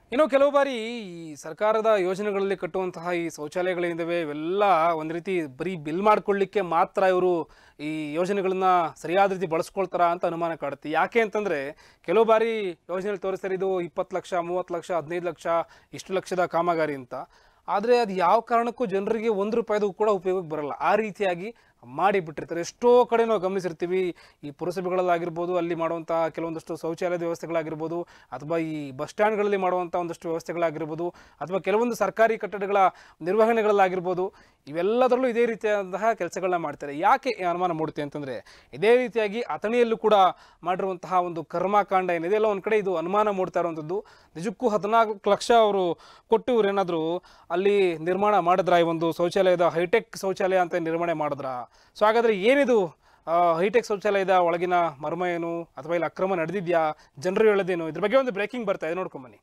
ಇನ್ನು ಕೆಲವು ಬಾರಿ ಈ ಸರ್ಕಾರದ ಯೋಜನೆಗಳಲ್ಲಿ ಕಟ್ಟುವಂತಹ ಈ ಶೌಚಾಲಯಗಳೇನಿದ್ದಾವೆ ಇವೆಲ್ಲ ಒಂದು ರೀತಿ ಬರೀ ಬಿಲ್ ಮಾಡ್ಕೊಳ್ಳಿಕ್ಕೆ ಮಾತ್ರ ಇವರು ಈ ಯೋಜನೆಗಳನ್ನ ಸರಿಯಾದ ರೀತಿ ಬಳಸ್ಕೊಳ್ತಾರ ಅಂತ ಅನುಮಾನ ಕಾಡುತ್ತೆ ಯಾಕೆ ಅಂತಂದ್ರೆ ಕೆಲವು ಬಾರಿ ಯೋಜನೆಯಲ್ಲಿ ತೋರಿಸ್ತಾರೆ ಇದು ಇಪ್ಪತ್ತು ಲಕ್ಷ ಮೂವತ್ತು ಲಕ್ಷ ಹದಿನೈದು ಲಕ್ಷ ಇಷ್ಟು ಲಕ್ಷದ ಕಾಮಗಾರಿ ಅಂತ ಆದರೆ ಅದು ಯಾವ ಕಾರಣಕ್ಕೂ ಜನರಿಗೆ ಒಂದು ರೂಪಾಯಿದು ಕೂಡ ಉಪಯೋಗಕ್ಕೆ ಬರಲ್ಲ ಆ ರೀತಿಯಾಗಿ ಮಾಡಿ ಬಿಟ್ಟಿರ್ತಾರೆ ಎಷ್ಟೋ ಕಡೆ ನಾವು ಗಮನಿಸಿರ್ತೀವಿ ಈ ಪುರಸಭೆಗಳಲ್ಲಾಗಿರ್ಬೋದು ಅಲ್ಲಿ ಮಾಡುವಂಥ ಕೆಲವೊಂದಷ್ಟು ಶೌಚಾಲಯದ ವ್ಯವಸ್ಥೆಗಳಾಗಿರ್ಬೋದು ಅಥವಾ ಈ ಬಸ್ ಸ್ಟ್ಯಾಂಡ್ಗಳಲ್ಲಿ ಮಾಡುವಂಥ ಒಂದಷ್ಟು ವ್ಯವಸ್ಥೆಗಳಾಗಿರ್ಬೋದು ಅಥವಾ ಕೆಲವೊಂದು ಸರ್ಕಾರಿ ಕಟ್ಟಡಗಳ ನಿರ್ವಹಣೆಗಳಲ್ಲಾಗಿರ್ಬೋದು ಇವೆಲ್ಲದರಲ್ಲೂ ಇದೇ ರೀತಿಯಾದಂತಹ ಕೆಲಸಗಳನ್ನ ಮಾಡ್ತಾರೆ ಯಾಕೆ ಈ ಅನುಮಾನ ಮೂಡುತ್ತೆ ಅಂತಂದರೆ ಇದೇ ರೀತಿಯಾಗಿ ಅಥಣಿಯಲ್ಲೂ ಕೂಡ ಮಾಡಿರುವಂತಹ ಒಂದು ಕರ್ಮಕಾಂಡ ಏನಿದೆ ಎಲ್ಲ ಒಂದು ಕಡೆ ಇದು ಅನುಮಾನ ಮೂಡ್ತಾ ಇರುವಂಥದ್ದು ನಿಜಕ್ಕೂ ಹದಿನಾಲ್ಕು ಲಕ್ಷ ಅವರು ಕೊಟ್ಟು ಇವ್ರೇನಾದರೂ ಅಲ್ಲಿ ನಿರ್ಮಾಣ ಮಾಡಿದ್ರ ಈ ಒಂದು ಶೌಚಾಲಯದ ಹೈಟೆಕ್ ಶೌಚಾಲಯ ಅಂತ ನಿರ್ಮಾಣ ಮಾಡಿದ್ರ ಸೊ ಹಾಗಾದರೆ ಏನಿದು ಹೈಟೆಕ್ ಶೌಚಾಲಯದ ಒಳಗಿನ ಮರ್ಮ ಏನು ಅಥವಾ ಇಲ್ಲಿ ಅಕ್ರಮ ನಡೆದಿದ್ಯಾ ಜನರು ಹೇಳೋದೇನು ಇದ್ರ ಬಗ್ಗೆ ಒಂದು ಬ್ರೇಕಿಂಗ್ ಬರ್ತಾ ಇದೆ ನೋಡ್ಕೊಂಬನ್ನಿ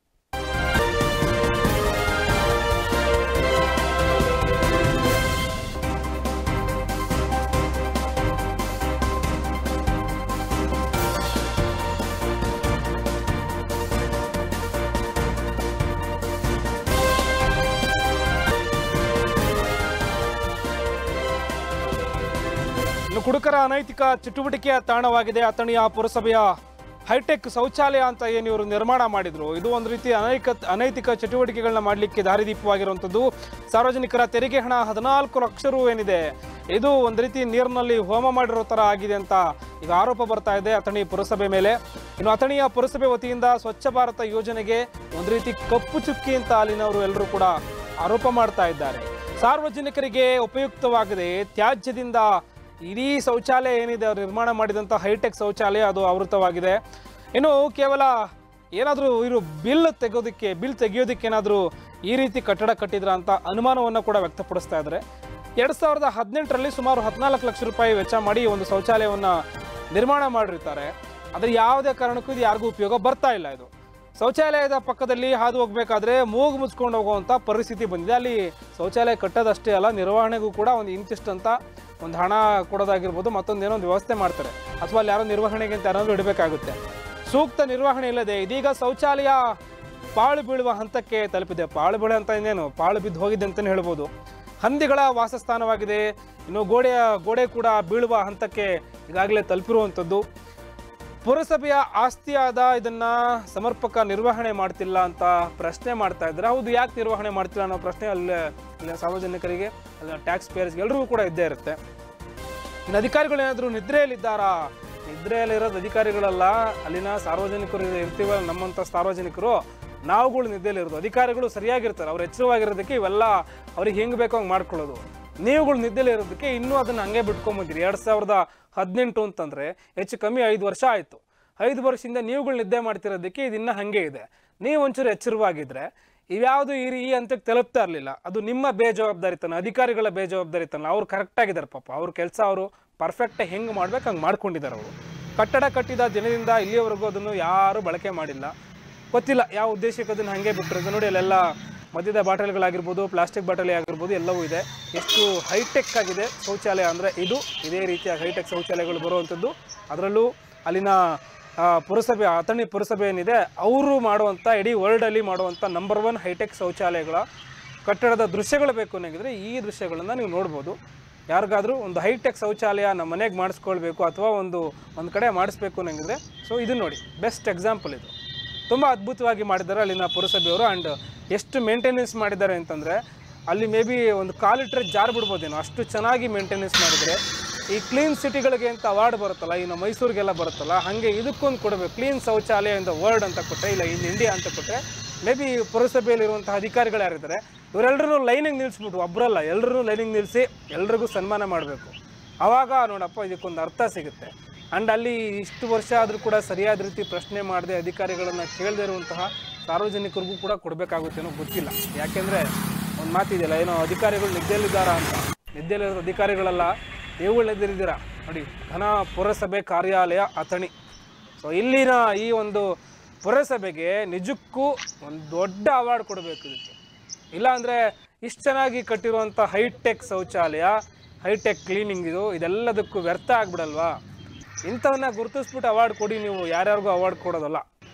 ಇನ್ನು ಕುಡುಕರ ಅನೈತಿಕ ಚಟುವಟಿಕೆಯ ತಾಣವಾಗಿದೆ ಅಥಣಿಯ ಪುರಸಭೆಯ ಹೈಟೆಕ್ ಶೌಚಾಲಯ ಅಂತ ಏನು ಇವರು ನಿರ್ಮಾಣ ಮಾಡಿದ್ರು ಇದು ಒಂದು ರೀತಿ ಅನೈಕ ಅನೈತಿಕ ಚಟುವಟಿಕೆಗಳನ್ನ ಮಾಡಲಿಕ್ಕೆ ದಾರಿದೀಪವಾಗಿರುವಂಥದ್ದು ಸಾರ್ವಜನಿಕರ ತೆರಿಗೆ ಹಣ ಹದಿನಾಲ್ಕು ಲಕ್ಷ ರು ಏನಿದೆ ಇದು ಒಂದು ರೀತಿ ನೀರಿನಲ್ಲಿ ಹೋಮ ಮಾಡಿರೋ ಥರ ಆಗಿದೆ ಅಂತ ಈಗ ಆರೋಪ ಬರ್ತಾ ಇದೆ ಅಥಣಿ ಪುರಸಭೆ ಮೇಲೆ ಇನ್ನು ಅಥಣಿಯ ಪುರಸಭೆ ವತಿಯಿಂದ ಸ್ವಚ್ಛ ಭಾರತ ಯೋಜನೆಗೆ ಒಂದು ರೀತಿ ಕಪ್ಪು ಚುಕ್ಕಿ ಅಂತ ಅಲ್ಲಿನವರು ಎಲ್ಲರೂ ಕೂಡ ಆರೋಪ ಮಾಡ್ತಾ ಇದ್ದಾರೆ ಸಾರ್ವಜನಿಕರಿಗೆ ಉಪಯುಕ್ತವಾಗದೆ ತ್ಯಾಜ್ಯದಿಂದ ಇಡೀ ಶೌಚಾಲಯ ಏನಿದೆ ಅವರು ನಿರ್ಮಾಣ ಮಾಡಿದಂಥ ಹೈಟೆಕ್ ಶೌಚಾಲಯ ಅದು ಆವೃತವಾಗಿದೆ ಇನ್ನು ಕೇವಲ ಏನಾದರೂ ಇವರು ಬಿಲ್ ತೆಗೋದಕ್ಕೆ ಬಿಲ್ ತೆಗೆಯೋದಕ್ಕೆ ಏನಾದರೂ ಈ ರೀತಿ ಕಟ್ಟಡ ಕಟ್ಟಿದ್ರ ಅಂತ ಅನುಮಾನವನ್ನು ಕೂಡ ವ್ಯಕ್ತಪಡಿಸ್ತಾ ಇದ್ದಾರೆ ಎರಡು ಸಾವಿರದ ಹದಿನೆಂಟರಲ್ಲಿ ಸುಮಾರು ಹದಿನಾಲ್ಕು ಲಕ್ಷ ರೂಪಾಯಿ ವೆಚ್ಚ ಮಾಡಿ ಈ ಒಂದು ಶೌಚಾಲಯವನ್ನು ನಿರ್ಮಾಣ ಮಾಡಿರ್ತಾರೆ ಆದರೆ ಯಾವುದೇ ಕಾರಣಕ್ಕೂ ಇದು ಯಾರಿಗೂ ಉಪಯೋಗ ಬರ್ತಾ ಇಲ್ಲ ಇದು ಶೌಚಾಲಯದ ಪಕ್ಕದಲ್ಲಿ ಹಾದು ಹೋಗ್ಬೇಕಾದ್ರೆ ಮೂಗು ಮುಚ್ಕೊಂಡು ಹೋಗುವಂಥ ಪರಿಸ್ಥಿತಿ ಬಂದಿದೆ ಅಲ್ಲಿ ಶೌಚಾಲಯ ಕಟ್ಟೋದಷ್ಟೇ ಅಲ್ಲ ನಿರ್ವಹಣೆಗೂ ಕೂಡ ಒಂದು ಇಂತಿಷ್ಟು ಅಂತ ಒಂದು ಹಣ ಕೊಡೋದಾಗಿರ್ಬೋದು ಮತ್ತೊಂದು ಏನೋ ಒಂದು ವ್ಯವಸ್ಥೆ ಮಾಡ್ತಾರೆ ಅಥವಾ ಅಲ್ಲಿ ಯಾರೋ ನಿರ್ವಹಣೆಗೆ ಅಂತ ಯಾರಾದ್ರೂ ಇಡಬೇಕಾಗುತ್ತೆ ಸೂಕ್ತ ನಿರ್ವಹಣೆ ಇಲ್ಲದೆ ಇದೀಗ ಶೌಚಾಲಯ ಪಾಳು ಬೀಳುವ ಹಂತಕ್ಕೆ ತಲುಪಿದೆ ಪಾಳು ಬೀಳು ಅಂತ ಇನ್ನೇನು ಪಾಳು ಬಿದ್ದು ಹೋಗಿದೆ ಅಂತಲೇ ಹೇಳ್ಬೋದು ಹಂದಿಗಳ ವಾಸಸ್ಥಾನವಾಗಿದೆ ಇನ್ನು ಗೋಡೆಯ ಗೋಡೆ ಕೂಡ ಬೀಳುವ ಹಂತಕ್ಕೆ ಈಗಾಗಲೇ ತಲುಪಿರುವಂಥದ್ದು ಪುರಸಭೆಯ ಆಸ್ತಿಯಾದ ಇದನ್ನ ಸಮರ್ಪಕ ನಿರ್ವಹಣೆ ಮಾಡ್ತಿಲ್ಲ ಅಂತ ಪ್ರಶ್ನೆ ಮಾಡ್ತಾ ಇದ್ದಾರೆ ಹೌದು ಯಾಕೆ ನಿರ್ವಹಣೆ ಮಾಡ್ತಿಲ್ಲ ಅನ್ನೋ ಪ್ರಶ್ನೆ ಅಲ್ಲಿ ಅಲ್ಲಿ ಸಾರ್ವಜನಿಕರಿಗೆ ಅಲ್ಲಿ ಟ್ಯಾಕ್ಸ್ ಪೇಯರ್ಸ್ಗೆ ಎಲ್ರಿಗೂ ಕೂಡ ಇದ್ದೇ ಇರುತ್ತೆ ಇನ್ನು ಅಧಿಕಾರಿಗಳು ಏನಾದರೂ ನಿದ್ರೆಯಲ್ಲಿದ್ದಾರಾ ನಿದ್ರೆಯಲ್ಲಿರೋದು ಅಧಿಕಾರಿಗಳಲ್ಲ ಅಲ್ಲಿನ ಸಾರ್ವಜನಿಕರು ಇರ್ತೀವಲ್ಲ ನಮ್ಮಂಥ ಸಾರ್ವಜನಿಕರು ನಾವುಗಳು ನಿದ್ದೆಯಲ್ಲಿರೋದು ಅಧಿಕಾರಿಗಳು ಸರಿಯಾಗಿರ್ತಾರೆ ಅವ್ರು ಎಚ್ಚರವಾಗಿರೋದಕ್ಕೆ ಇವೆಲ್ಲ ಅವ್ರಿಗೆ ಹೆಂಗೆ ಬೇಕೋ ಹಂಗೆ ಮಾಡ್ಕೊಳ್ಳೋದು ನೀವುಗಳು ನಿದ್ದೆಲಿ ಇರೋದಕ್ಕೆ ಇನ್ನೂ ಅದನ್ನು ಹಂಗೆ ಬಿಟ್ಕೊಂಬಂದಿರಿ ಎರಡು ಸಾವಿರದ ಹದಿನೆಂಟು ಅಂತಂದರೆ ಹೆಚ್ಚು ಕಮ್ಮಿ ಐದು ವರ್ಷ ಆಯಿತು ಐದು ವರ್ಷದಿಂದ ನೀವುಗಳು ನಿದ್ದೆ ಮಾಡ್ತಿರೋದಕ್ಕೆ ಇದು ಇನ್ನೂ ಹಾಗೆ ಇದೆ ನೀವು ಒಂಚೂರು ಎಚ್ಚರವಾಗಿದ್ದರೆ ಇವ್ಯಾವುದು ಈ ಈ ಹಂತಕ್ಕೆ ತಲುಪ್ತಾ ಇರಲಿಲ್ಲ ಅದು ನಿಮ್ಮ ಬೇಜವಾಬ್ದಾರಿತನ ಅಧಿಕಾರಿಗಳ ಬೇಜವಾಬ್ದಾರಿತನ ಅವ್ರು ಕರೆಕ್ಟಾಗಿದ್ದಾರೆ ಪಾಪ ಅವ್ರ ಕೆಲಸ ಅವರು ಪರ್ಫೆಕ್ಟಾಗಿ ಹೆಂಗೆ ಮಾಡ್ಬೇಕು ಹಂಗೆ ಮಾಡ್ಕೊಂಡಿದ್ದಾರೆ ಅವರು ಕಟ್ಟಡ ಕಟ್ಟಿದ ದಿನದಿಂದ ಇಲ್ಲಿಯವರೆಗೂ ಅದನ್ನು ಯಾರೂ ಬಳಕೆ ಮಾಡಿಲ್ಲ ಗೊತ್ತಿಲ್ಲ ಯಾವ ಉದ್ದೇಶಕ್ಕೆ ಅದನ್ನು ಹಾಗೆ ಬಿಟ್ಟಿರೋದು ನೋಡಿ ಅಲ್ಲೆಲ್ಲ ಮದ್ಯದ ಬಾಟಲ್ಗಳಾಗಿರ್ಬೋದು ಪ್ಲಾಸ್ಟಿಕ್ ಬಾಟಲಿ ಆಗಿರ್ಬೋದು ಎಲ್ಲವೂ ಇದೆ ಎಷ್ಟು ಹೈಟೆಕ್ ಆಗಿದೆ ಶೌಚಾಲಯ ಅಂದರೆ ಇದು ಇದೇ ರೀತಿಯ ಹೈಟೆಕ್ ಶೌಚಾಲಯಗಳು ಬರುವಂಥದ್ದು ಅದರಲ್ಲೂ ಅಲ್ಲಿನ ಆ, ಪುರಸಭೆ ಅಥಣಿ ಪುರಸಭೆ ಏನಿದೆ ಅವರು ಮಾಡುವಂಥ ಇಡೀ ವರ್ಲ್ಡಲ್ಲಿ ಮಾಡುವಂಥ ನಂಬರ್ ಒನ್ ಹೈಟೆಕ್ ಶೌಚಾಲಯಗಳ ಕಟ್ಟಡದ ದೃಶ್ಯಗಳು ಬೇಕು ಅನ್ನೋಂಗಿದ್ರೆ ಈ ದೃಶ್ಯಗಳನ್ನು ನೀವು ನೋಡ್ಬೋದು ಯಾರಿಗಾದರೂ ಒಂದು ಹೈಟೆಕ್ ಶೌಚಾಲಯ ನಮ್ಮ ಮನೆಗೆ ಮಾಡಿಸ್ಕೊಳ್ಬೇಕು ಅಥವಾ ಒಂದು ಒಂದು ಕಡೆ ಮಾಡಿಸ್ಬೇಕು ಅನ್ನೋಂಗಿದ್ರೆ ಸೊ ಇದು ನೋಡಿ ಬೆಸ್ಟ್ ಎಕ್ಸಾಂಪಲ್ ಇದು ತುಂಬ ಅದ್ಭುತವಾಗಿ ಮಾಡಿದ್ದಾರೆ ಅಲ್ಲಿನ ಪುರಸಭೆಯವರು ಆ್ಯಂಡ್ ಎಷ್ಟು ಮೇಂಟೆನೆನ್ಸ್ ಮಾಡಿದ್ದಾರೆ ಅಂತಂದರೆ ಅಲ್ಲಿ ಮೇ ಬಿ ಒಂದು ಕಾಲಿಟ್ರೆ ಜಾರ್ ಬಿಡ್ಬೋದೇನೋ ಅಷ್ಟು ಚೆನ್ನಾಗಿ ಮೇಂಟೆನೆನ್ಸ್ ಮಾಡಿದರೆ ಈ ಕ್ಲೀನ್ ಸಿಟಿಗಳಿಗೆ ಅಂತ ಅವಾರ್ಡ್ ಬರುತ್ತಲ್ಲ ಇನ್ನು ಮೈಸೂರಿಗೆಲ್ಲ ಬರುತ್ತಲ್ಲ ಹಾಗೆ ಇದಕ್ಕೊಂದು ಕೊಡಬೇಕು ಕ್ಲೀನ್ ಶೌಚಾಲಯ ಇನ್ ದ ವರ್ಲ್ಡ್ ಅಂತ ಕೊಟ್ಟರೆ ಇಲ್ಲ ಇನ್ ಇಂಡಿಯಾ ಅಂತ ಕೊಟ್ಟರೆ ಮೇ ಬಿ ಪುರಸಭೆಯಲ್ಲಿರುವಂಥ ಅಧಿಕಾರಿಗಳು ಯಾರಿದ್ದಾರೆ ಇವರೆಲ್ಲರೂ ಲೈನಿಗೆ ನಿಲ್ಲಿಸ್ಬಿಟ್ಟು ಒಬ್ಬರಲ್ಲ ಎಲ್ಲರೂ ಲೈನಿಗೆ ನಿಲ್ಲಿಸಿ ಎಲ್ರಿಗೂ ಸನ್ಮಾನ ಮಾಡಬೇಕು ಆವಾಗ ನೋಡಪ್ಪ ಇದಕ್ಕೊಂದು ಅರ್ಥ ಸಿಗುತ್ತೆ ಆ್ಯಂಡ್ ಅಲ್ಲಿ ಇಷ್ಟು ವರ್ಷ ಆದರೂ ಕೂಡ ಸರಿಯಾದ ರೀತಿ ಪ್ರಶ್ನೆ ಮಾಡದೆ ಅಧಿಕಾರಿಗಳನ್ನು ಕೇಳದೇ ಇರುವಂತಹ ಸಾರ್ವಜನಿಕರಿಗೂ ಕೂಡ ಕೊಡಬೇಕಾಗುತ್ತೇನೋ ಗೊತ್ತಿಲ್ಲ ಯಾಕೆಂದರೆ ಒಂದು ಮಾತಿದೆಯಲ್ಲ ಏನೋ ಅಧಿಕಾರಿಗಳು ನಿದ್ದೆಯಲ್ಲಿದ್ದಾರಾ ಅಂತ ನಿದ್ದೆಯಲ್ಲಿರೋ ಅಧಿಕಾರಿಗಳಲ್ಲ ನೀವುಗಳು ನಿದ್ದೆಲಿದ್ದೀರಾ ನೋಡಿ ಘನ ಪುರಸಭೆ ಕಾರ್ಯಾಲಯ ಅಥಣಿ ಸೊ ಇಲ್ಲಿನ ಈ ಒಂದು ಪುರಸಭೆಗೆ ನಿಜಕ್ಕೂ ಒಂದು ದೊಡ್ಡ ಅವಾರ್ಡ್ ಕೊಡಬೇಕು ಇದಕ್ಕೆ ಇಲ್ಲಾಂದರೆ ಇಷ್ಟು ಚೆನ್ನಾಗಿ ಕಟ್ಟಿರುವಂಥ ಹೈಟೆಕ್ ಶೌಚಾಲಯ ಹೈಟೆಕ್ ಕ್ಲೀನಿಂಗ್ ಇದು ಇದೆಲ್ಲದಕ್ಕೂ ವ್ಯರ್ಥ ಆಗ್ಬಿಡಲ್ವಾ ಇಂಥವನ್ನ ಗುರುತಿಸ್ಬಿಟ್ಟು ಅವಾರ್ಡ್ ಕೊಡಿ ನೀವು ಯಾರ್ಯಾರಿಗೂ ಅವಾರ್ಡ್ ಕೊಡೋದಲ್ಲ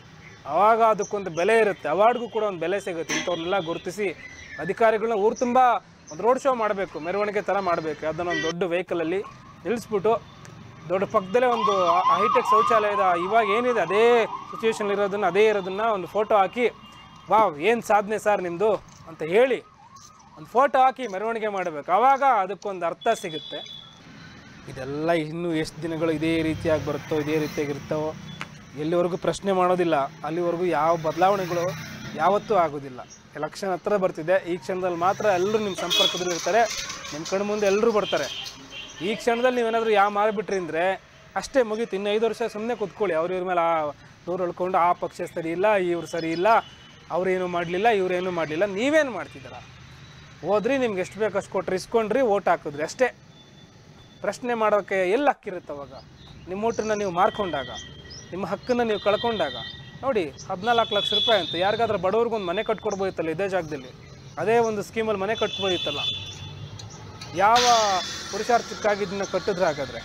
ಆವಾಗ ಅದಕ್ಕೊಂದು ಬೆಲೆ ಇರುತ್ತೆ ಅವಾರ್ಡ್ಗೂ ಕೂಡ ಒಂದು ಬೆಲೆ ಸಿಗುತ್ತೆ ಇಂಥವ್ರನ್ನೆಲ್ಲ ಗುರುತಿಸಿ ಅಧಿಕಾರಿಗಳನ್ನ ಊರು ತುಂಬ ಒಂದು ರೋಡ್ ಶೋ ಮಾಡಬೇಕು ಮೆರವಣಿಗೆ ಥರ ಮಾಡಬೇಕು ಅದನ್ನು ಒಂದು ದೊಡ್ಡ ವೆಹಿಕಲಲ್ಲಿ ನಿಲ್ಲಿಸ್ಬಿಟ್ಟು ದೊಡ್ಡ ಪಕ್ಕದಲ್ಲೇ ಒಂದು ಹೈಟೆಕ್ ಶೌಚಾಲಯದ ಇವಾಗ ಏನಿದೆ ಅದೇ ಸಿಚುವೇಶನ್ ಇರೋದನ್ನ ಅದೇ ಇರೋದನ್ನ ಒಂದು ಫೋಟೋ ಹಾಕಿ ವಾವ್ ಏನು ಸಾಧನೆ ಸರ್ ನಿಮ್ಮದು ಅಂತ ಹೇಳಿ ಒಂದು ಫೋಟೋ ಹಾಕಿ ಮೆರವಣಿಗೆ ಮಾಡಬೇಕು ಆವಾಗ ಅದಕ್ಕೊಂದು ಅರ್ಥ ಸಿಗುತ್ತೆ ಇದೆಲ್ಲ ಇನ್ನೂ ಎಷ್ಟು ದಿನಗಳು ಇದೇ ರೀತಿಯಾಗಿ ಬರುತ್ತೋ ಇದೇ ರೀತಿಯಾಗಿರ್ತಾವೋ ಎಲ್ಲಿವರೆಗೂ ಪ್ರಶ್ನೆ ಮಾಡೋದಿಲ್ಲ ಅಲ್ಲಿವರೆಗೂ ಯಾವ ಬದಲಾವಣೆಗಳು ಯಾವತ್ತೂ ಆಗೋದಿಲ್ಲ ಎಲೆಕ್ಷನ್ ಹತ್ರ ಬರ್ತಿದೆ ಈ ಕ್ಷಣದಲ್ಲಿ ಮಾತ್ರ ಎಲ್ಲರೂ ನಿಮ್ಮ ಸಂಪರ್ಕದಲ್ಲಿ ಇರ್ತಾರೆ ನಿಮ್ಮ ಕಣ್ಣು ಮುಂದೆ ಎಲ್ಲರೂ ಬರ್ತಾರೆ ಈ ಕ್ಷಣದಲ್ಲಿ ನೀವೇನಾದರೂ ಯಾವ ಮಾರಿಬಿಟ್ರಿ ಅಂದರೆ ಅಷ್ಟೇ ಮುಗೀತು ಇನ್ನು ಐದು ವರ್ಷ ಸುಮ್ಮನೆ ಕೂತ್ಕೊಳ್ಳಿ ಅವ್ರ ಇವ್ರ ಮೇಲೆ ಆ ದೂರ ಉಳ್ಕೊಂಡು ಆ ಪಕ್ಷ ಸರಿ ಇಲ್ಲ ಇವ್ರು ಸರಿ ಇಲ್ಲ ಅವ್ರೇನು ಮಾಡಲಿಲ್ಲ ಇವ್ರೇನು ಮಾಡಲಿಲ್ಲ ನೀವೇನು ಮಾಡ್ತಿದ್ದೀರ ಹೋದ್ರಿ ನಿಮ್ಗೆ ಎಷ್ಟು ಬೇಕು ಅಷ್ಟು ಕೊಟ್ರಿ ಇಸ್ಕೊಂಡ್ರಿ ಓಟ್ ಹಾಕಿದ್ರಿ ಅಷ್ಟೇ ಪ್ರಶ್ನೆ ಮಾಡೋಕ್ಕೆ ಎಲ್ಲಿ ಹಕ್ಕಿರುತ್ತೆ ಅವಾಗ ನಿಮ್ಮ ಓಟನ್ನ ನೀವು ಮಾರ್ಕೊಂಡಾಗ ನಿಮ್ಮ ಹಕ್ಕನ್ನು ನೀವು ಕಳ್ಕೊಂಡಾಗ ನೋಡಿ ಹದಿನಾಲ್ಕು ಲಕ್ಷ ರೂಪಾಯಿ ಅಂತ ಯಾರಿಗಾದ್ರೂ ಬಡವ್ರಿಗೆ ಒಂದು ಮನೆ ಕಟ್ಕೊಡ್ಬೋದಿತ್ತಲ್ಲ ಇದೇ ಜಾಗದಲ್ಲಿ ಅದೇ ಒಂದು ಸ್ಕೀಮಲ್ಲಿ ಮನೆ ಕಟ್ಬೋದಿತ್ತಲ್ಲ ಯಾವ ಪುರುಷಾರ್ಥಕ್ಕಾಗಿ ಇದನ್ನ ಕಟ್ಟಿದ್ರೆ ಹಾಗಾದ್ರೆ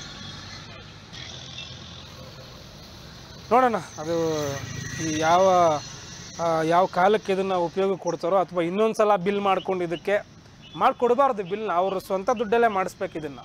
ನೋಡೋಣ ಅದು ಈ ಯಾವ ಆ, ಯಾವ ಕಾಲಕ್ಕೆ ಇದನ್ನು ಉಪಯೋಗ ಕೊಡ್ತಾರೋ ಅಥವಾ ಇನ್ನೊಂದು ಸಲ ಬಿಲ್ ಮಾಡ್ಕೊಂಡು ಇದಕ್ಕೆ ಮಾಡಿಕೊಡ್ಬಾರ್ದು ಬಿಲ್ನ ಅವರು ಸ್ವಂತ ದುಡ್ಡಲ್ಲೇ ಮಾಡಿಸ್ಬೇಕು ಇದನ್ನು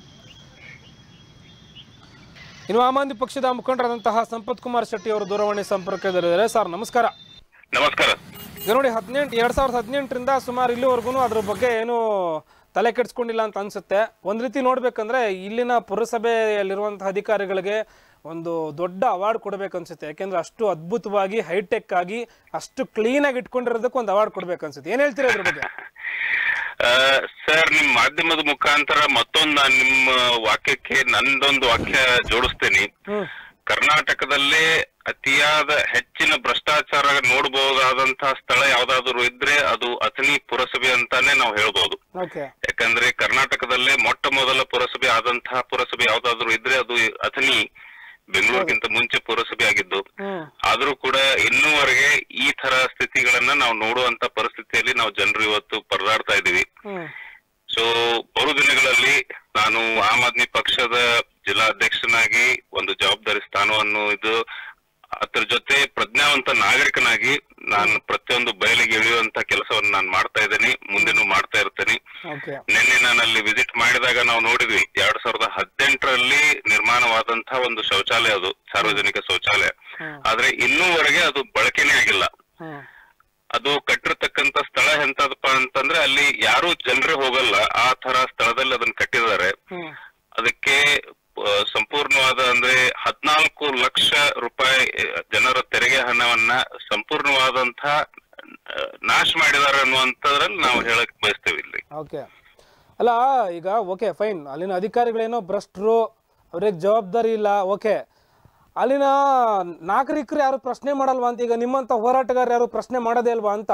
ಇನ್ನು ಆಮ್ ಆದ್ಮಿ ಪಕ್ಷದ ಮುಖಂಡರಾದಂತಹ ಸಂಪತ್ ಕುಮಾರ್ ಶೆಟ್ಟಿ ಅವರು ದೂರವಾಣಿ ಸಂಪರ್ಕದಲ್ಲಿದ್ದಾರೆ ಸರ್ ನಮಸ್ಕಾರ ನಮಸ್ಕಾರ ಈಗ ನೋಡಿ ಹದಿನೆಂಟು ಎರಡು ಸಾವಿರದ ಹದಿನೆಂಟರಿಂದ ಸುಮಾರು ಇಲ್ಲಿವರೆಗೂ ಅದ್ರ ಬಗ್ಗೆ ಏನು ತಲೆ ಕೆಡಿಸ್ಕೊಂಡಿಲ್ಲ ಅಂತ ಅನ್ಸುತ್ತೆ ಒಂದು ರೀತಿ ನೋಡ್ಬೇಕಂದ್ರೆ ಇಲ್ಲಿನ ಪುರಸಭೆಯಲ್ಲಿರುವಂತಹ ಅಧಿಕಾರಿಗಳಿಗೆ ಒಂದು ದೊಡ್ಡ ಅವಾರ್ಡ್ ಕೊಡ್ಬೇಕು ಅನ್ಸುತ್ತೆ ಯಾಕೆಂದ್ರೆ ಅಷ್ಟು ಅದ್ಭುತವಾಗಿ ಹೈಟೆಕ್ ಆಗಿ ಅಷ್ಟು ಕ್ಲೀನಾಗಿ ಇಟ್ಕೊಂಡಿರೋದಕ್ಕೆ ಒಂದು ಅವಾರ್ಡ್ ಕೊಡ್ಬೇಕು ಅನ್ಸುತ್ತೆ ಏನ್ ಹೇಳ್ತೀರಾ ಇದ್ರ ಬಗ್ಗೆ ಆ, ಸರ್ ನಿಮ್ ಮಾಧ್ಯಮದ ಮುಖಾಂತರ ಮತ್ತೊಂದು ನಾನ್ ನಿಮ್ಮ ವಾಕ್ಯಕ್ಕೆ ನಂದೊಂದು ವಾಕ್ಯ ಜೋಡಿಸ್ತೇನೆ ಹ್ಮ್ ಕರ್ನಾಟಕದಲ್ಲೇ ಅತಿಯಾದ ಹೆಚ್ಚಿನ ಭ್ರಷ್ಟಾಚಾರ ನೋಡಬಹುದಾದಂತಹ ಸ್ಥಳ ಯಾವ್ದಾದ್ರು ಇದ್ರೆ ಅದು ಅಥಣಿ ಪುರಸಭೆ ಅಂತಾನೆ ನಾವು ಹೇಳ್ಬೋದು ಓಕೆ ಯಾಕಂದ್ರೆ ಕರ್ನಾಟಕದಲ್ಲೇ ಮೊಟ್ಟ ಮೊದಲ ಪುರಸಭೆ ಆದಂತಹ ಪುರಸಭೆ ಯಾವ್ದಾದ್ರು ಇದ್ರೆ ಅದು ಅಥಣಿ ಬೆಂಗಳೂರಿಗಿಂತ ಮುಂಚೆ ಪುರಸಭೆ ಆಗಿದ್ದು ಹ್ಮ್ ಆದ್ರೂ ಕೂಡ ಇನ್ನೂವರೆಗೆ ಈ ತರ ಸ್ಥಿತಿಗಳನ್ನ ನಾವು ನೋಡುವಂತ ಪರಿಸ್ಥಿತಿಯಲ್ಲಿ ನಾವು ಜನರು ಇವತ್ತು ಪರದಾಡ್ತಾ ಇದೀವಿ ಹ್ಮ್ ಸೊ ಬರು ದಿನಗಳಲ್ಲಿ ನಾನು ಆಮ್ ಆದ್ಮಿ ಪಕ್ಷದ ಜಿಲ್ಲಾಧ್ಯಕ್ಷನಾಗಿ ಒಂದು ಜವಾಬ್ದಾರಿ ಸ್ಥಾನವನ್ನು ಇದು ಅದ್ರ ಜೊತೆ ಪ್ರಜ್ಞಾವಂತ ನಾಗರಿಕನಾಗಿ ನಾನು ಪ್ರತಿಯೊಂದು ಬಯಲಿಗೆ ಇಳಿಯುವಂತ ಕೆಲಸವನ್ನು ನಾನು ಮಾಡ್ತಾ ಇದ್ದೇನೆ ಮುಂದೆನೂ ಮಾಡ್ತಾ ಇರ್ತೇನೆ ಓಕೆ ನಿನ್ನೆ ನಾನು ಅಲ್ಲಿ ವಿಸಿಟ್ ಮಾಡಿದಾಗ ನಾವು ನೋಡಿದ್ವಿ ಎರಡ್ ಸಾವಿರದ ಹದಿನೆಂಟರಲ್ಲಿ ನಿರ್ಮಾಣವಾದಂತಹ ಒಂದು ಶೌಚಾಲಯ ಅದು ಸಾರ್ವಜನಿಕ ಶೌಚಾಲಯ ಹ್ಮ್ ಆದ್ರೆ ಇನ್ನೂವರೆಗೆ ಅದು ಬಳಕೆನೇ ಆಗಿಲ್ಲ ಹ್ಮ್ ಅದು ಕಟ್ಟಿರ್ತಕ್ಕಂತ ಸ್ಥಳ ಎಂತದಪ್ಪ ಅಂತಂದ್ರೆ ಅಲ್ಲಿ ಯಾರು ಜನರೇ ಹೋಗಲ್ಲ ಆ ತರ ಸ್ಥಳದಲ್ಲಿ ಅದನ್ನ ಕಟ್ಟಿದ್ದಾರೆ ಹ್ಮ್ ಅದಕ್ಕೆ ಆ, ಸಂಪೂರ್ಣವಾದ ಅಂದ್ರೆ ಹದ್ನಾಲ್ಕು ಲಕ್ಷ ರೂಪಾಯಿ ಆ, ಜನರ ತೆರಿಗೆ ಹಣವನ್ನ ಸಂಪೂರ್ಣವಾದಂತಹ ಆ, ನಾಶ ಮಾಡಿದ್ದಾರೆ ಅನ್ನುವಂಥದ್ರಲ್ಲಿ ನಾವು ಹೇಳಕ್ ಬಯಸ್ತೇವೆ ಇಲ್ಲಿ ಓಕೆ ಅಲ್ಲ ಈಗ ಓಕೆ ಫೈನ್ ಅಲ್ಲಿನ ಅಧಿಕಾರಿಗಳೇನೋ ಭ್ರಷ್ಟರು ಅವ್ರಿಗೆ ಜವಾಬ್ದಾರಿ ಇಲ್ಲ ಓಕೆ ಅಲ್ಲಿನ ನಾಗರಿಕರು ಯಾರು ಪ್ರಶ್ನೆ ಮಾಡಲ್ವಾ ಅಂತ ಈಗ ನಿಮ್ಮಂತ ಹೋರಾಟಗಾರರು ಯಾರು ಪ್ರಶ್ನೆ ಮಾಡೋದೇ ಅಲ್ವಾ ಅಂತ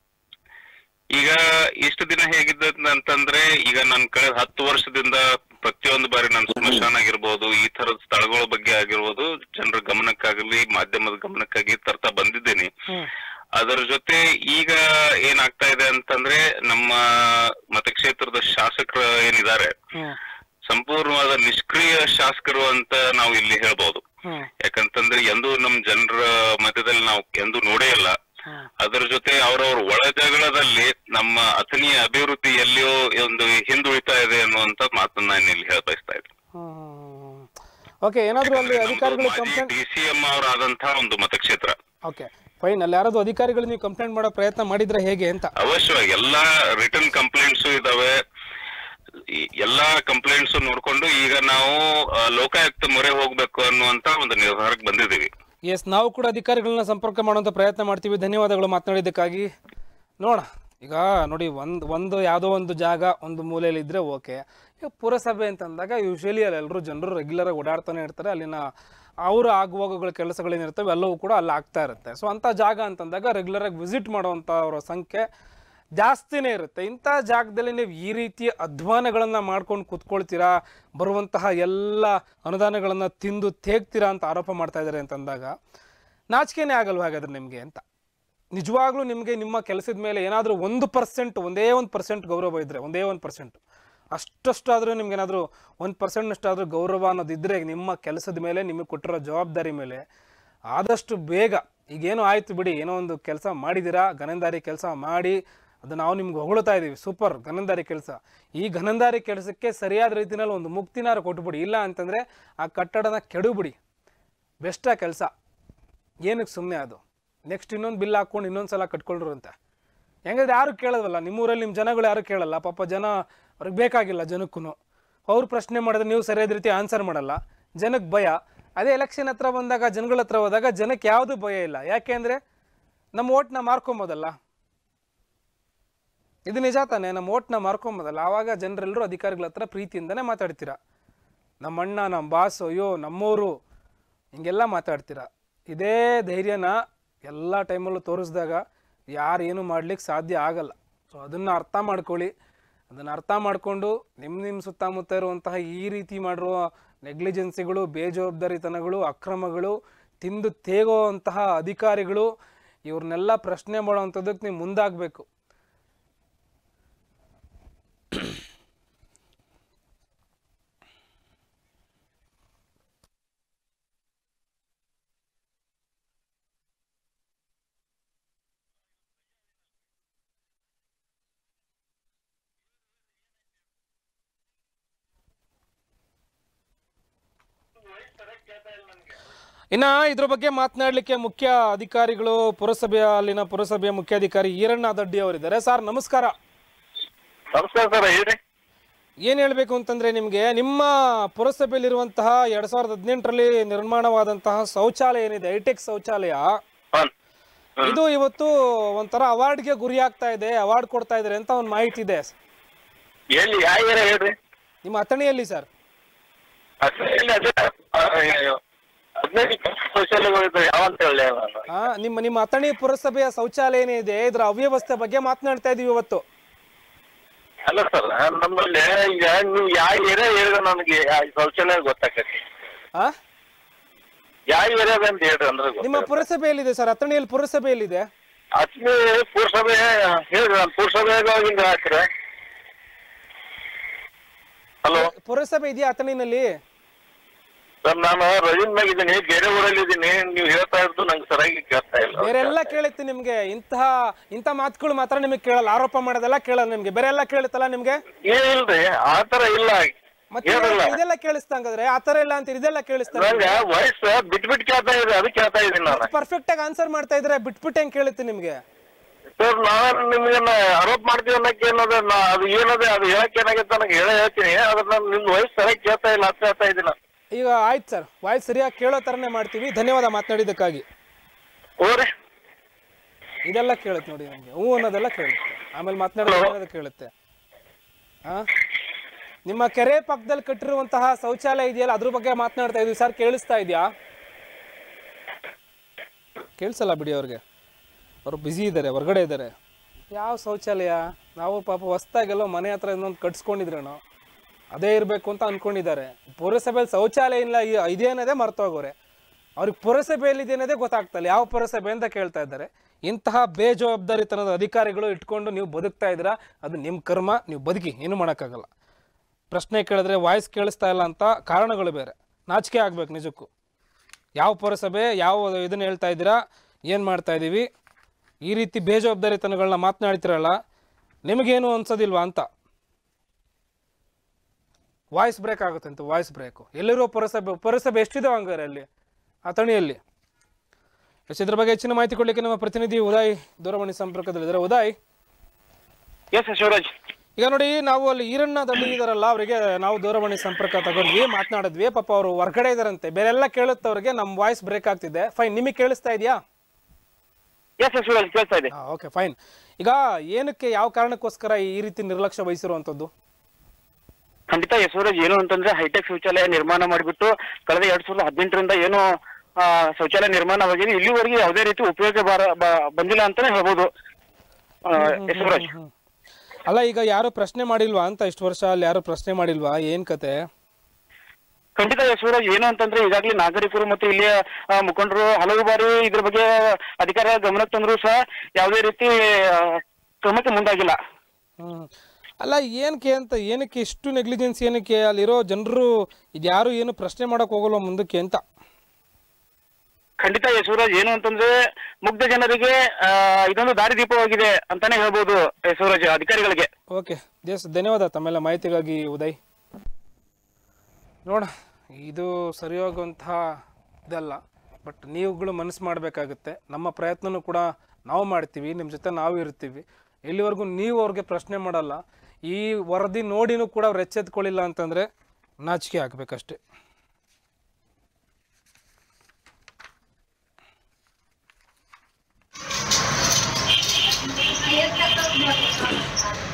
ಈಗ ಇಷ್ಟು ದಿನ ಹೇಗಿದ್ದ ಅಂತಂದ್ರೆ ಈಗ ನಾನು ಕಳೆದ ಹತ್ತು ವರ್ಷದಿಂದ ಪ್ರತಿಯೊಂದು ಬಾರಿ ನಾನು ಸ್ಮಶಾನ ಆಗಿರ್ಬೋದು ಈ ತರದ ಸ್ಥಳಗಳ ಬಗ್ಗೆ ಆಗಿರ್ಬೋದು ಜನರ ಗಮನಕ್ಕಾಗಲಿ ಮಾಧ್ಯಮದ ಗಮನಕ್ಕಾಗಿ ತರ್ತಾ ಬಂದಿದ್ದೇನೆ ಹ್ಮ್ ಅದರ ಜೊತೆ ಈಗ ಏನಾಗ್ತಾ ಇದೆ ಅಂತಂದ್ರೆ ನಮ್ಮ ಮತಕ್ಷೇತ್ರದ ಶಾಸಕರು ಏನಿದ್ದಾರೆ ಹ್ಮ್ ಸಂಪೂರ್ಣವಾದ ನಿಷ್ಕ್ರಿಯ ಶಾಸಕರು ಅಂತ ನಾವು ಇಲ್ಲಿ ಹೇಳ್ಬೋದು ಹ್ಮ್ ಯಾಕಂತಂದ್ರೆ ಎಂದೂ ನಮ್ ಜನರ ಮಧ್ಯದಲ್ಲಿ ನಾವು ಎಂದೂ ನೋಡೇ ಇಲ್ಲ ಹ್ಮ್ ಅದರ ಜೊತೆ ಅವರವ್ರ ಒಳ ಜಗಳದಲ್ಲಿ ನಮ್ಮ ಅಥಣಿಯ ಅಭಿವೃದ್ಧಿ ಎಲ್ಲಿಯೋ ಒಂದು ಹಿಂದುಳಿತಾ ಇದೆ ಅನ್ನುವಂತ ಮಾತನ್ನ ನಾನು ಇಲ್ಲಿ ಹೇಳ ಬಯಸ್ತಾ ಇದ್ದೀನಿ ಹ್ಮ್ ಓಕೆ ಏನಾದರೂ ಅಲ್ಲಿ ಅಧಿಕಾರಿಗಳು ಕಂಪ್ಲೇಂಟ್ ಡಿ ಸಿ ಎಂ ಅವರಾದಂತಹ ಒಂದು ಮತಕ್ಷೇತ್ರ ಓಕೆ ಫೈನ್ ಅಲ್ಲಿ ಯಾರಾದ್ರು ಅಧಿಕಾರಿಗಳು ನೀವು ಕಂಪ್ಲೇಂಟ್ ಮಾಡೋ ಪ್ರಯತ್ನ ಮಾಡಿದ್ರೆ ಹೇಗೆ ಅಂತ ಅವಶ್ಯವಾಗಿ ಎಲ್ಲಾ ರಿಟರ್ನ್ ಕಂಪ್ಲೇಂಟ್ಸ್ ಇದಾವೆ ಈ ಎಲ್ಲಾ ಕಂಪ್ಲೇಂಟ್ಸ್ ನೋಡ್ಕೊಂಡು ಈಗ ನಾವು ಆ, ಲೋಕಾಯುಕ್ತ ಮೊರೆ ಹೋಗ್ಬೇಕು ಅನ್ನುವಂತ ಒಂದು ನಿರ್ಧಾರಕ್ಕೆ ಬಂದಿದ್ದೀವಿ ಎಸ್ ನಾವು ಕೂಡ ಅಧಿಕಾರಿಗಳನ್ನ ಸಂಪರ್ಕ ಮಾಡುವಂಥ ಪ್ರಯತ್ನ ಮಾಡ್ತೀವಿ ಧನ್ಯವಾದಗಳು ಮಾತನಾಡಿದ್ದಕ್ಕಾಗಿ ನೋಡ ಈಗ ನೋಡಿ ಒಂದು ಒಂದು ಯಾವುದೋ ಒಂದು ಜಾಗ ಒಂದು ಮೂಲೆಯಲ್ಲಿ ಇದ್ದರೆ ಓಕೆ ಈಗ ಪುರಸಭೆ ಅಂತಂದಾಗ ಯೂಶ್ವಲಿ ಅಲ್ಲಿ ಎಲ್ಲರೂ ಜನರು ರೆಗ್ಯುಲರಾಗಿ ಓಡಾಡ್ತಾನೆ ಇರ್ತಾರೆ ಅಲ್ಲಿನ ಅವರ ಆಗುವಾಗುಗಳ ಕೆಲಸಗಳೇನಿರ್ತವೆ ಎಲ್ಲವೂ ಕೂಡ ಅಲ್ಲಿ ಆಗ್ತಾ ಇರುತ್ತೆ ಸೊ ಅಂಥ ಜಾಗ ಅಂತಂದಾಗ ರೆಗ್ಯುಲರಾಗಿ ವಿಸಿಟ್ ಮಾಡುವಂಥ ಅವರ ಸಂಖ್ಯೆ ಜಾಸ್ತಿನೇ ಇರುತ್ತೆ ಇಂಥ ಜಾಗದಲ್ಲಿ ನೀವು ಈ ರೀತಿ ಅಧ್ವಾನಗಳನ್ನು ಮಾಡ್ಕೊಂಡು ಕೂತ್ಕೊಳ್ತೀರಾ ಬರುವಂತಹ ಎಲ್ಲ ಅನುದಾನಗಳನ್ನು ತಿಂದು ತೇಗ್ತೀರಾ ಅಂತ ಆರೋಪ ಮಾಡ್ತಾ ಇದ್ದಾರೆ ಅಂತಂದಾಗ ನಾಚಿಕೆನೇ ಆಗಲ್ವ ಹಾಗಾದ್ರೆ ನಿಮಗೆ ಅಂತ ನಿಜವಾಗ್ಲೂ ನಿಮಗೆ ನಿಮ್ಮ ಕೆಲಸದ ಮೇಲೆ ಏನಾದರೂ ಒಂದು ಪರ್ಸೆಂಟ್ ಒಂದೇ ಒಂದು ಪರ್ಸೆಂಟ್ ಗೌರವ ಇದ್ದರೆ ಒಂದೇ ಒಂದು ಪರ್ಸೆಂಟ್ ಅಷ್ಟಷ್ಟಾದರೂ ನಿಮ್ಗೇನಾದರೂ ಒಂದು ಪರ್ಸೆಂಟ್ನಷ್ಟಾದರೂ ಗೌರವ ಅನ್ನೋದಿದ್ದರೆ ನಿಮ್ಮ ಕೆಲಸದ ಮೇಲೆ ನಿಮಗೆ ಕೊಟ್ಟಿರೋ ಜವಾಬ್ದಾರಿ ಮೇಲೆ ಆದಷ್ಟು ಬೇಗ ಈಗೇನೋ ಆಯ್ತು ಬಿಡಿ ಏನೋ ಒಂದು ಕೆಲಸ ಮಾಡಿದ್ದೀರಾ ಗನಂದಾರಿ ಕೆಲಸ ಮಾಡಿ ಅದು ನಾವು ನಿಮ್ಗೆ ಹೊಗಳ್ತಾ ಇದ್ದೀವಿ ಸೂಪರ್ ಗನಂದಾರಿ ಕೆಲಸ ಈ ಗನಂದಾರಿ ಕೆಲಸಕ್ಕೆ ಸರಿಯಾದ ರೀತಿನಲ್ಲಿ ಒಂದು ಮುಕ್ತಿನಾರು ಕೊಟ್ಬಿಡಿ ಇಲ್ಲ ಅಂತಂದರೆ ಆ ಕಟ್ಟಡನ ಕೆಡುಬಿಡಿ ಬೆಸ್ಟ ಕೆಲಸ ಏನಕ್ಕೆ ಸುಮ್ಮನೆ ಅದು ನೆಕ್ಸ್ಟ್ ಇನ್ನೊಂದು ಬಿಲ್ ಹಾಕ್ಕೊಂಡು ಇನ್ನೊಂದು ಸಲ ಕಟ್ಕೊಂಡ್ರು ಅಂತ ಹೆಂಗಂದ್ರೆ ಯಾರು ಕೇಳೋದಲ್ಲ ನಿಮ್ಮೂರಲ್ಲಿ ನಿಮ್ಮ ಜನಗಳು ಯಾರು ಕೇಳಲ್ಲ ಪಾಪ ಜನ ಅವ್ರಿಗೆ ಬೇಕಾಗಿಲ್ಲ ಜನಕ್ಕೂ ಅವ್ರು ಪ್ರಶ್ನೆ ಮಾಡಿದ್ರೆ ನೀವು ಸರಿಯಾದ ರೀತಿ ಆನ್ಸರ್ ಮಾಡಲ್ಲ ಜನಕ್ಕೆ ಭಯ ಅದೇ ಎಲೆಕ್ಷನ್ ಹತ್ರ ಬಂದಾಗ ಜನಗಳ ಹತ್ರ ಹೋದಾಗ ಜನಕ್ಕೆ ಯಾವುದೂ ಭಯ ಇಲ್ಲ ಯಾಕೆ ಅಂದರೆ ನಮ್ಮ ಓಟ್ನ ಮಾರ್ಕೊಬೋದಲ್ಲ ಇದು ನಿಜ ತಾನೆ ನಮ್ಮ ಓಟ್ನ ಮಾರ್ಕೊಬೋದಲ್ಲ ಆವಾಗ ಜನರೆಲ್ಲರೂ ಅಧಿಕಾರಿಗಳ ಹತ್ರ ಪ್ರೀತಿಯಿಂದನೇ ಮಾತಾಡ್ತೀರಾ ನಮ್ಮ ಅಣ್ಣ ನಮ್ಮ ಬಾಸು ಅಯ್ಯೋ ನಮ್ಮವರು ಹಿಂಗೆಲ್ಲ ಮಾತಾಡ್ತೀರಾ ಇದೇ ಧೈರ್ಯನ ಎಲ್ಲ ಟೈಮಲ್ಲೂ ತೋರಿಸಿದಾಗ ಯಾರು ಏನು ಮಾಡ್ಲಿಕ್ಕೆ ಸಾಧ್ಯ ಆಗಲ್ಲ ಸೊ ಅದನ್ನು ಅರ್ಥ ಮಾಡ್ಕೊಳ್ಳಿ ಅದನ್ನು ಅರ್ಥ ಮಾಡಿಕೊಂಡು ನಿಮ್ಮ ನಿಮ್ಮ ಸುತ್ತಮುತ್ತ ಇರುವಂತಹ ಈ ರೀತಿ ಮಾಡಿರುವ ನೆಗ್ಲಿಜೆನ್ಸಿಗಳು ಬೇಜವಾಬ್ದಾರಿತನಗಳು ಅಕ್ರಮಗಳು ತಿಂದು ತೇಗುವಂತಹ ಅಧಿಕಾರಿಗಳು ಇವ್ರನ್ನೆಲ್ಲ ಪ್ರಶ್ನೆ ಮಾಡೋವಂಥದ್ದಕ್ಕೆ ನೀವು ಮುಂದಾಗಬೇಕು ಇನ್ನ ಇದ್ರ ಬಗ್ಗೆ ಮಾತನಾಡಲಿಕ್ಕೆ ಮುಖ್ಯ ಅಧಿಕಾರಿಗಳು ಪುರಸಭೆಯ ಅಲ್ಲಿನ ಪುರಸಭೆಯ ಮುಖ್ಯಾಧಿಕಾರಿ ಈರಣ್ಣ ದಡ್ಡಿ ಅವರಿದ್ದಾರೆ ಸರ್ ನಮಸ್ಕಾರ ನಮಸ್ಕಾರ ಸರ್ ಹೇಳ್ರಿ ಏನ್ ಹೇಳ್ಬೇಕು ಅಂತಂದ್ರೆ ನಿಮ್ಗೆ ನಿಮ್ಮ ಪುರಸಭೆಯಲ್ಲಿರುವಂತಹ ಎರಡ್ ಸಾವಿರದ ಹದಿನೆಂಟರಲ್ಲಿ ನಿರ್ಮಾಣವಾದಂತಹ ಶೌಚಾಲಯ ಏನಿದೆ ಹೈಟೆಕ್ ಶೌಚಾಲಯ ಹಾಂ ಇದು ಇವತ್ತು ಒಂಥರ ಅವಾರ್ಡ್ಗೆ ಗುರಿ ಆಗ್ತಾ ಇದೆ ಅವಾರ್ಡ್ ಕೊಡ್ತಾ ಇದ್ದಾರೆ ಅಂತ ಒಂದು ಮಾಹಿತಿ ಇದೆ ಎಲ್ಲಿ ಯಾವ ಏರಿಯಾ ಹೇಳ್ರಿ ನಿಮ್ಮ ಅಥಣಿಯಲ್ಲಿ ಸರ್ ಅದೇ ಎಲ್ಲಿ ಅದೇ ಹದಿನೈದು ಶೌಚಾಲಯಗಳು ಯಾವ ಅಂತ ಹೇಳಿ ನಾನು ಆ, ನಿಮ್ಮ ನಿಮ್ಮ ಅಥಣಿ ಪುರಸಭೆಯ ಶೌಚಾಲಯ ಏನಿದೆ ಇದರ ಅವ್ಯವಸ್ಥೆ ಬಗ್ಗೆ ಮಾತನಾಡ್ತಾ ಇದೀವಿ ಇವತ್ತು ಅಲ್ಲ ಸರ್ ನಮ್ಮಲ್ಲಿ ಈಗ ನೀವು ಯಾವ ಏರಿಯಾ ಹೇಳಿದ್ರೆ ನನಗೆ ಆ ಶೌಚಾಲಯ ಗೊತ್ತಾಗತ್ತೆ ಆ ಯಾವ ಏರಿಯಾದ ಅಂತ ಹೇಳ್ರಿ ಅಂದ್ರೆ ನಿಮ್ಮ ಪುರಸಭೆಯಲ್ಲಿದೆ ಸರ್ ಅಥಣಿಯಲ್ಲಿ ಪುರಸಭೆಯಲ್ಲಿದೆ ಅತ್ಮಿ ಪುರಸಭೆ ಹೇಳ್ರಿ ನಾನು ಪುರಸಭೆಯಾಗ ಹಿಂಗ ಹಾಕ್ರೆ ಹಲೋ ಪುರಸಭೆ ಇದೆಯಾ ಅಥಣಿನಲ್ಲಿ ಸರ್ ನಾನು ರಜೀನ್ದಾಗ ಇದ್ದೀನಿ ಬೇರೆ ಊರಲ್ಲಿ ಇದ್ದೀನಿ ನೀವು ಹೇಳ್ತಾ ಇರೋದು ನಂಗೆ ಸರಿಯಾಗಿ ಕೇಳ್ತಾ ಇಲ್ಲ ಬೇರೆ ಎಲ್ಲ ಕೇಳುತ್ತೆ ನಿಮ್ಗೆ ಇಂತಹ ಇಂಥ ಮಾತುಗಳು ಮಾತ್ರ ನಿಮಗೆ ಕೇಳಲ್ಲ ಆರೋಪ ಮಾಡೋದೆಲ್ಲ ಕೇಳಲ್ಲ ನಿಮ್ಗೆ ಬೇರೆ ಎಲ್ಲ ಕೇಳುತ್ತಲ್ಲ ನಿಮ್ಗೆ ಏನಿಲ್ರಿ ಆ ತರ ಇಲ್ಲ ಮತ್ತೆ ಹೇಳಿಲ್ಲ ಇದೆಲ್ಲ ಕೇಳಿಸ್ತಾ ಹಂಗಾದ್ರೆ ಆ ತರ ಇಲ್ಲ ಅಂತ ಇದೆಲ್ಲ ಕೇಳಿಸ್ತಾ ನಂಗೆ ವಾಯ್ಸ್ ಬಿಟ್ ಬಿಟ್ ಕೇಳ್ತಾ ಇದೆ ಅದಕ್ಕೆ ಕೇಳ್ತಾ ಇದ್ದೀನಿ ನಾನು ಪರ್ಫೆಕ್ಟ್ ಆಗಿ ಆನ್ಸರ್ ಮಾಡ್ತಾ ಇದ್ರೆ ಬಿಟ್ಬಿಟ್ಟು ಹೆಂಗ್ ಕೇಳುತ್ತೆ ನಿಮ್ಗೆ ಸರ್ ನಾನು ನಿಮ್ಗೆ ಆರೋಪ ಮಾಡ್ತೀವಿ ಅನ್ನಕ್ಕೆ ಏನದ ನಾ- ಅದು ಏನದ ಅದು ಹೇಳಕ್ ಏನಾಗತ್ತೆ ನನಗೆ ಹೇಳೇ ಹೇಳ್ತೀನಿ ಅದ್ರ ನಾನು ನಿಮ್ ವಯಸ್ಸು ಸರಿಯಾಗಿ ಕೇಳ್ತಾ ಇಲ್ಲ ಅಂತ ಹೇಳ್ತಾ ಇದ್ದೀನಿ ಈಗ ಆಯ್ತು ಸರ್ ವಾಯ್ಸ್ ಸರಿಯಾಗಿ ಕೇಳೋ ತರನೇ ಮಾಡ್ತೀವಿ ಧನ್ಯವಾದ ಮಾತನಾಡಿದ್ದಕ್ಕಾಗಿ ಹೋಗ್ರಿ ಇದೆಲ್ಲ ಕೇಳುತ್ತೆ ನೋಡಿ ನಮ್ಗೆ ಹ್ಞೂ ಅನ್ನೋದೆಲ್ಲ ಕೇಳುತ್ತೆ ಆಮೇಲೆ ಮಾತನಾಡೋದು ಕೇಳುತ್ತೆ ಆ ನಿಮ್ಮ ಕೆರೆ ಪಕ್ಕದಲ್ಲಿ ಕಟ್ಟಿರುವಂತಹ ಶೌಚಾಲಯ ಇದೆಯಲ್ಲ ಅದ್ರ ಬಗ್ಗೆ ಮಾತನಾಡ್ತಾ ಇದೀವಿ ಸರ್ ಕೇಳಿಸ್ತಾ ಇದೆಯಾ ಕೇಳಿಸಲ್ಲ ಬಿಡಿ ಅವ್ರಿಗೆ ಅವರು ಬ್ಯುಸಿ ಇದ್ದಾರೆ ಹೊರಗಡೆ ಇದ್ದಾರೆ ಯಾವ ಶೌಚಾಲಯ ನಾವು ಪಾಪ ಹೊಸ್ದಾಗೆಲ್ಲೋ ಮನೆ ಹತ್ರ ಇನ್ನೊಂದು ಕಟ್ಸ್ಕೊಂಡಿದ್ರೇನೋ ಅದೇ ಇರಬೇಕು ಅಂತ ಅನ್ಕೊಂಡಿದ್ದಾರೆ ಪುರಸಭೆಯಲ್ಲಿ ಶೌಚಾಲಯ ಇಲ್ಲ ಇ- ಇದೆ ಅನ್ನೋದೇ ಮರ್ತೋಗೋರೆ ಅವ್ರಿಗೆ ಪುರಸಭೆಯಲ್ಲಿ ಇದೆ ಅನ್ನೋದೇ ಗೊತ್ತಾಗ್ತಲ್ಲ ಯಾವ ಪುರಸಭೆ ಅಂತ ಕೇಳ್ತಾ ಇದ್ದಾರೆ ಇಂತಹ ಬೇಜವಾಬ್ದಾರಿತನದ ಅಧಿಕಾರಿಗಳು ಇಟ್ಕೊಂಡು ನೀವು ಬದುಕ್ತಾ ಇದ್ದೀರಾ ಅದು ನಿಮ್ಮ ಕರ್ಮ ನೀವು ಬದುಕಿ ಏನು ಮಾಡೋಕ್ಕಾಗಲ್ಲ ಪ್ರಶ್ನೆ ಕೇಳಿದ್ರೆ ವಾಯ್ಸ್ ಕೇಳಿಸ್ತಾ ಇಲ್ಲ ಅಂತ ಕಾರಣಗಳು ಬೇರೆ ನಾಚಿಕೆ ಆಗ್ಬೇಕು ನಿಜಕ್ಕೂ ಯಾವ ಪುರಸಭೆ ಯಾವ ಇದನ್ನ ಹೇಳ್ತಾ ಇದ್ದೀರಾ ಏನು ಮಾಡ್ತಾ ಇದ್ದೀವಿ ಈ ರೀತಿ ಬೇಜವಾಬ್ದಾರಿತನಗಳನ್ನ ಮಾತನಾಡ್ತಿರಲ್ಲ ನಿಮಗೇನು ಅನ್ಸೋದಿಲ್ವಾ ಅಂತ ವಾಯ್ಸ್ ಬ್ರೇಕ್ ಆಗುತ್ತೆ ಅಂತ ವಾಯ್ಸ್ ಬ್ರೇಕು ಎಲ್ಲಿರೋ ಪುರಸಭೆ ಪುರಸಭೆ ಎಷ್ಟಿದಾವೆ ಹಂಗಾರೆ ಅಲ್ಲಿ ಅಥಣಿಯಲ್ಲಿ ಎಸ್ ಇದ್ರ ಬಗ್ಗೆ ಹೆಚ್ಚಿನ ಮಾಹಿತಿ ಕೊಡಲಿಕ್ಕೆ ನಮ್ಮ ಪ್ರತಿನಿಧಿ ಉದಯ್ ದೂರವಾಣಿ ಸಂಪರ್ಕದಲ್ಲಿದ್ದಾರೆ ಉದಯ್ ಎಸ್ ಶಿವರಾಜ್ ಈಗ ನೋಡಿ ನಾವು ಅಲ್ಲಿ ಈರಣ್ಣ ದಂಡಿ ಇದಾರಲ್ಲ ಅವರಿಗೆ ನಾವು ದೂರವಾಣಿ ಸಂಪರ್ಕ ತಗೊಂಡ್ವಿ ಮಾತನಾಡಿದ್ವಿ ಪಾಪ ಅವರು ಹೊರಗಡೆ ಇದಾರಂತೆ ಬೇರೆಲ್ಲ ಕೇಳುತ್ತೆ ಅವ್ರಿಗೆ ನಮ್ಮ ವಾಯ್ಸ್ ಬ್ರೇಕ್ ಆಗ್ತಿದೆ ಫೈನ್ ನಿಮಗೆ ಕೇಳಿಸ್ತಾ ಇದೆಯಾ ಎಸ್ ಶಿವರಾಜ್ ಕೇಳ್ತಾ ಇದೆ ಓಕೆ ಫೈನ್ ಈಗ ಏನಕ್ಕೆ ಯಾವ ಕಾರಣಕ್ಕೋಸ್ಕರ ಈ ರೀತಿ ನಿರ್ಲಕ್ಷ್ಯ ವಹಿಸಿರುವಂಥದ್ದು ಖಂಡಿತ ಯಶವರಾಜ್ ಏನು ಅಂತಂದ್ರೆ ಹೈಟೆಕ್ ಶೌಚಾಲಯ ನಿರ್ಮಾಣ ಮಾಡಿಬಿಟ್ಟು ಕಳೆದ ಎರಡ್ ಸಾವಿರದ ಹದಿನೆಂಟರಿಂದ ಏನು ಆ, ಶೌಚಾಲಯ ನಿರ್ಮಾಣವಾಗಿದೆ ಇಲ್ಲಿವರೆಗೆ ಯಾವುದೇ ರೀತಿ ಉಪಯೋಗ ಬಾರ ಬ- ಬಂದಿಲ್ಲ ಅಂತಾನೆ ಹೇಳ್ಬೋದು ಆ, ಯಶವರಾಜ್ ಅಲ್ಲ ಈಗ ಯಾರು ಪ್ರಶ್ನೆ ಮಾಡಿಲ್ವಾ ಅಂತ ಇಷ್ಟು ವರ್ಷ ಅಲ್ಲಿ ಯಾರು ಪ್ರಶ್ನೆ ಮಾಡಿಲ್ವಾ ಏನ್ ಕತೆ ಖಂಡಿತ ಯಶವರಾಜ್ ಏನು ಅಂತಂದ್ರೆ ಈಗಾಗಲೇ ನಾಗರಿಕರು ಮತ್ತು ಇಲ್ಲಿಯ ಆ, ಮುಖಂಡರು ಹಲವು ಬಾರಿ ಇದ್ರ ಬಗ್ಗೆ ಅಧಿಕಾರ ಗಮನಕ್ಕೆ ತಂದ್ರು ಸಹ ಯಾವುದೇ ರೀತಿ ಆ, ಕ್ರಮಕ್ಕೆ ಮುಂದಾಗಿಲ್ಲ ಹ್ಮ್ ಅಲ್ಲ ಏನಕ್ಕೆ ಅಂತ ಏನಕ್ಕೆ ಇಷ್ಟು ನೆಗ್ಲಿಜೆನ್ಸ್ ಏನಕ್ಕೆ ಅಲ್ಲಿರೋ ಜನರು ಇದ್ಯಾರು ಏನು ಪ್ರಶ್ನೆ ಮಾಡಕ್ ಹೋಗಲ್ವಾ ಮುಂದಕ್ಕೆ ಅಂತ ಖಂಡಿತ ಯಶವರಾಜ್ ಏನು ಅಂತಂದ್ರೆ ಮುಗ್ಧ ಜನರಿಗೆ ಆ, ಇದೊಂದು ದಾರಿದೀಪವಾಗಿದೆ ಅಂತಾನೆ ಹೇಳ್ಬೋದು ಯಶವರಾಜ್ ಅಧಿಕಾರಿಗಳಿಗೆ ಓಕೆ ಜಸ್ ಧನ್ಯವಾದ ತಮ್ಮೆಲ್ಲ ಮಾಹಿತಿಗಾಗಿ ಉದಯ್ ನೋಡ ಇದು ಸರಿ ಹೋಗುವಂತಹ ಇದಲ್ಲ ಬಟ್ ನೀವುಗಳು ಮನಸ್ಸು ಮಾಡಬೇಕಾಗುತ್ತೆ ನಮ್ಮ ಪ್ರಯತ್ನನೂ ಕೂಡ ನಾವು ಮಾಡ್ತೀವಿ ನಿಮ್ಮ ಜೊತೆ ನಾವು ಇರ್ತೀವಿ ಎಲ್ಲಿವರೆಗೂ ನೀವು ಅವ್ರಿಗೆ ಪ್ರಶ್ನೆ ಮಾಡಲ್ಲ ಈ ವರದಿ ನೋಡಿನೂ ಕೂಡ ಅವ್ರು ಎಚ್ಚೆತ್ಕೊಳ್ಳಿಲ್ಲ ಅಂತಂದರೆ ನಾಚಿಕೆ ಆಗಬೇಕಷ್ಟೆ Ayer 14 días.